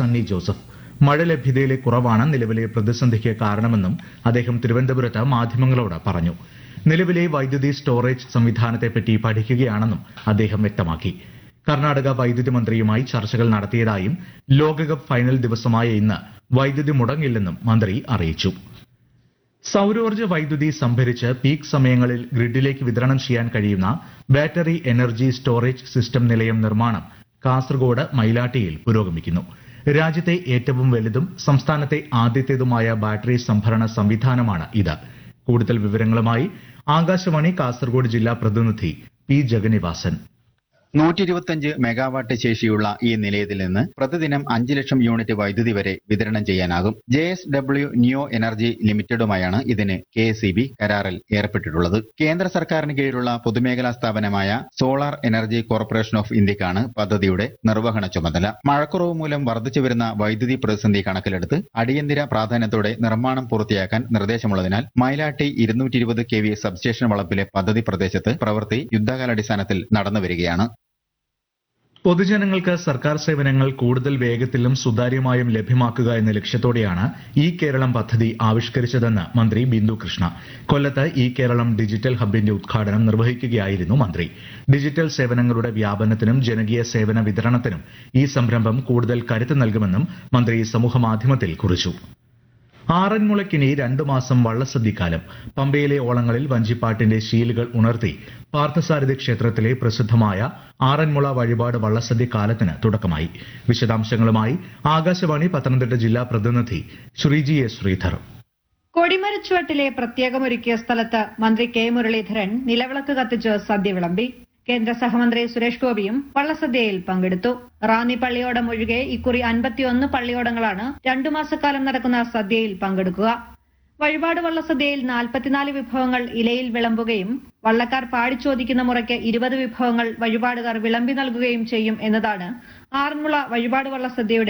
Sunny Joseph മഴ ലഭ്യതയിലെ കുറവാണ് നിലവിലെ പ്രതിസന്ധിക്ക് കാരണമെന്നും അദ്ദേഹം തിരുവനന്തപുരത്ത് മാധ്യമങ്ങളോട് പറഞ്ഞു നിലവിലെ വൈദ്യുതി സ്റ്റോറേജ് സംവിധാനത്തെപ്പറ്റി പഠിക്കുകയാണെന്നും അദ്ദേഹം വ്യക്തമാക്കി കർണാടക വൈദ്യുതി മന്ത്രിയുമായി ചർച്ചകൾ നടത്തിയതായും ലോകകപ്പ് ഫൈനൽ ദിവസമായ ഇന്ന് വൈദ്യുതി മുടങ്ങില്ലെന്നും മന്ത്രി അറിയിച്ചു സൌരോർജ്ജ വൈദ്യുതി സംഭരിച്ച് പീക്ക് സമയങ്ങളിൽ ഗ്രിഡിലേക്ക് വിതരണം ചെയ്യാൻ കഴിയുന്ന ബാറ്ററി എനർജി സ്റ്റോറേജ് സിസ്റ്റം നിലയം നിർമ്മാണം കാസർഗോഡ് മൈലാട്ടിയിൽ പുരോഗമിക്കുന്നു രാജ്യത്തെ ഏറ്റവും വലുതും സംസ്ഥാനത്തെ ആദ്യത്തേതുമായ ബാറ്ററി സംഭരണ സംവിധാനമാണ് ഇത് കൂടുതൽ വിവരങ്ങളുമായി ആകാശവാണി കാസർഗോഡ് ജില്ലാ പ്രതിനിധി പി ജഗന്നിവാസൻ നൂറ്റി ഇരുപത്തിയഞ്ച് മെഗാവാട്ട് ശേഷിയുള്ള ഈ നിലയത്തിൽ നിന്ന് പ്രതിദിനം അഞ്ച് ലക്ഷം യൂണിറ്റ് വൈദ്യുതി വരെ വിതരണം ചെയ്യാനാകും J S W neo energy ലിമിറ്റഡുമായാണ് ഇതിന് കെ എസ് ബി കരാറിൽ ഏർപ്പെട്ടിട്ടുള്ളത് കേന്ദ്ര സർക്കാരിന് കീഴിലുള്ള പൊതുമേഖലാ സ്ഥാപനമായ സോളാർ എനർജി കോർപ്പറേഷൻ ഓഫ് ഇന്ത്യക്കാണ് പദ്ധതിയുടെ നിർവഹണ ചുമതല മഴക്കുറവ് മൂലം വർദ്ധിച്ചു വരുന്ന വൈദ്യുതി പ്രതിസന്ധി കണക്കിലെടുത്ത് അടിയന്തര പ്രാധാന്യത്തോടെ നിർമ്മാണം പൂർത്തിയാക്കാൻ നിർദ്ദേശമുള്ളതിനാൽ മൈലാട്ടി ഇരുന്നൂറ്റി ഇരുപത് കെ വി സബ്സ്റ്റേഷൻ വളപ്പിലെ പദ്ധതി പ്രദേശത്ത് പ്രവൃത്തി യുദ്ധകാലാടിസ്ഥാനത്തിൽ നടന്നുവരികയാണ് പൊതുജനങ്ങൾക്ക് സർക്കാർ സേവനങ്ങൾ കൂടുതൽ വേഗത്തിലും സുതാര്യമായും ലഭ്യമാക്കുക എന്ന ലക്ഷ്യത്തോടെയാണ് ഈ കേരളം പദ്ധതി ആവിഷ്കരിച്ചതെന്ന് മന്ത്രി ബിന്ദു കൃഷ്ണ കൊല്ലത്ത് ഈ കേരളം ഡിജിറ്റൽ ഹബിന്റെ ഉദ്ഘാടനം നിർവഹിക്കുകയായിരുന്നു മന്ത്രി ഡിജിറ്റൽ സേവനങ്ങളുടെ വ്യാപനത്തിനും ജനകീയ സേവന വിതരണത്തിനും ഈ സംരംഭം കൂടുതൽ കരുത്ത് നൽകുമെന്നും മന്ത്രി സമൂഹമാധ്യമത്തിൽ കുറിച്ചു ആറന്മുളയ്ക്കിനി രണ്ടു മാസം വള്ളസദ്യക്കാലം പമ്പയിലെ ഓളങ്ങളിൽ വഞ്ചിപ്പാട്ടിന്റെ ശീലുകൾ ഉണർത്തി പാർത്ഥസാരഥി ക്ഷേത്രത്തിലെ പ്രസിദ്ധമായ ആറന്മുള വഴിപാട് വള്ളസദ്യ കാലത്തിന് തുടക്കമായി വിശദാംശങ്ങളുമായി ആകാശവാണി പത്തനംതിട്ട ജില്ലാ പ്രതിനിധി ശ്രീജി എസ് ശ്രീധർ കൊടിമരച്ചുവട്ടിലെ പ്രത്യേകമൊരുക്കിയ സ്ഥലത്ത് മന്ത്രി കെ മുരളീധരൻ നിലവിളക്ക് കത്തിച്ച് സദ്യ വിളമ്പി കേന്ദ്ര സഹമന്ത്രി സുരേഷ് ഗോപിയും വള്ളസദ്യയിൽ പങ്കെടുത്തു റാന്നി പള്ളിയോടം ഒഴികെ ഇക്കുറി അൻപത്തിയൊന്ന് പള്ളിയോടങ്ങളാണ് രണ്ടു മാസക്കാലം നടക്കുന്ന സദ്യയിൽ പങ്കെടുക്കുക വഴിപാട് വള്ളസദ്യയിൽ നാൽപ്പത്തിനാല് വിഭവങ്ങൾ ഇലയിൽ വിളമ്പുകയും വള്ളക്കാർ പാടിച്ചോദിക്കുന്ന മുറയ്ക്ക് ഇരുപത് വിഭവങ്ങൾ വഴിപാടുകാർ വിളമ്പി നൽകുകയും ചെയ്യും എന്നതാണ് ആറന്മുള വഴിപാട് വള്ളസദ്യയുടെ